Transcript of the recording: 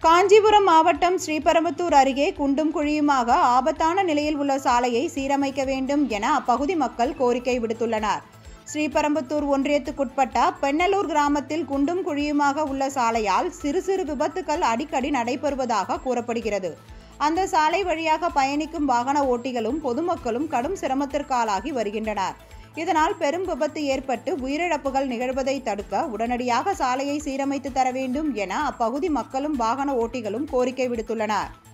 காஞ்சிபுரம் மாவட்டம் ஸ்ரீபெரும்புத்தூர் அருகே குண்டும் குழியுமாக ஆபத்தான நிலையில் உள்ள சாலையை சீரமைக்க வேண்டும் என அப்பகுதி மக்கள் கோரிக்கை விடுத்துள்ளனர் ஸ்ரீபெரும்புத்தூர் ஒன்றியத்துக்குட்பட்ட பெண்ணலூர் கிராமத்தில் குண்டும் குழியுமாக உள்ள சாலையால் சிறு சிறு விபத்துகள் அடிக்கடி நடைபெறுவதாக கூறப்படுகிறது அந்த சாலை வழியாக பயணிக்கும் வாகன ஓட்டிகளும் பொதுமக்களும் கடும் சிரமத்திற்காளாகி வருகின்றனர் இதனால் பெரும் விபத்து ஏற்பட்டு உயிரிழப்புகள் நிகழ்வதை தடுக்க உடனடியாக சாலையை சீரமைத்து தர வேண்டும் என அப்பகுதி மக்களும் வாகன ஓட்டிகளும் கோரிக்கை விடுத்துள்ளனர்